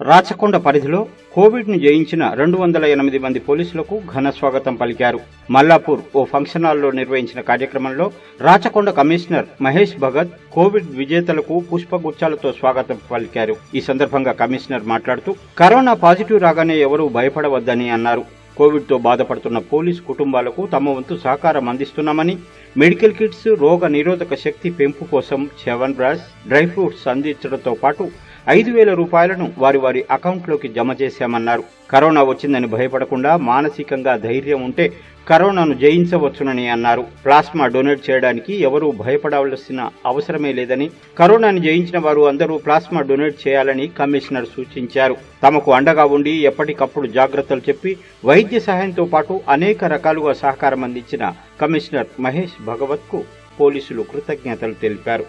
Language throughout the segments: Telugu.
రాచకొండ పరిధిలో కోవిడ్ ను జయించిన రెండు వందల ఎనిమిది మంది పోలీసులకు ఘన స్వాగతం పలికారు మల్లాపూర్ ఓ ఫంక్షన్ హాల్లో నిర్వహించిన కార్యక్రమంలో రాచకొండ కమిషనర్ మహేష్ భగత్ కోవిడ్ విజేతలకు పుష్పగుచ్చాలతో స్వాగతం పలికారు ఈ సందర్భంగా కమిషనర్ మాట్లాడుతూ కరోనా పాజిటివ్ రాగానే ఎవరూ భయపడవద్దని అన్నారు కోవిడ్ తో బాధపడుతున్న పోలీస్ కుటుంబాలకు తమ వంతు సహకారం అందిస్తున్నామని మెడికల్ కిట్స్ రోగ నిరోధక శక్తి పెంపు కోసం చెవన్ బ్రాస్ డ్రై ఫ్రూట్స్ అందించడంతో పాటు ఐదు వేల రూపాయలను వారి వారి అకౌంట్లోకి జమ చేశామన్నారు కరోనా వచ్చిందని భయపడకుండా మానసికంగా ధైర్యం ఉంటే కరోనాను జయించవచ్చునని అన్నారు ప్లాస్మా డొనేట్ చేయడానికి ఎవరూ భయపడవలసిన అవసరమే లేదని కరోనాను జయించిన వారు అందరూ ప్లాస్మా డొనేట్ చేయాలని కమిషనర్ సూచించారు తమకు అండగా ఉండి ఎప్పటికప్పుడు జాగ్రత్తలు చెప్పి వైద్య సహాయంతో పాటు అనేక రకాలుగా సహకారం అందించిన కమిషనర్ మహేష్ భగవత్కు పోలీసులు కృతజ్ఞతలు తెలిపారు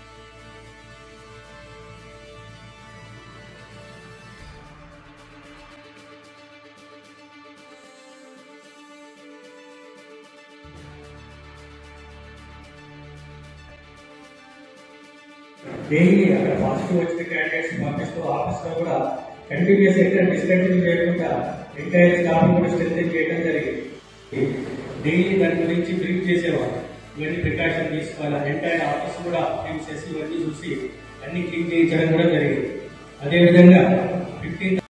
డైలీ అక్కడ పాజిటివ్ వచ్చిన క్యాండిడేట్స్ పంపిస్తూ ఆఫీస్లో కూడా కంటిన్యూస్ ఎక్కడ డిస్కంటిన్యూ చేయకుండా ఎంటైర్ స్టాఫ్ కూడా స్ట్రెంగ్ చేయడం జరిగింది డైలీ దాని గురించి బ్రీఫ్ చేసేవారు ఇవన్నీ ప్రికాషన్ తీసుకోవాలి ఎంటైర్ ఆఫీస్ కూడా క్లీన్ చేసి ఇవన్నీ చూసి అన్ని క్లీన్ చేయించడం కూడా జరిగింది అదేవిధంగా ఫిఫ్టీన్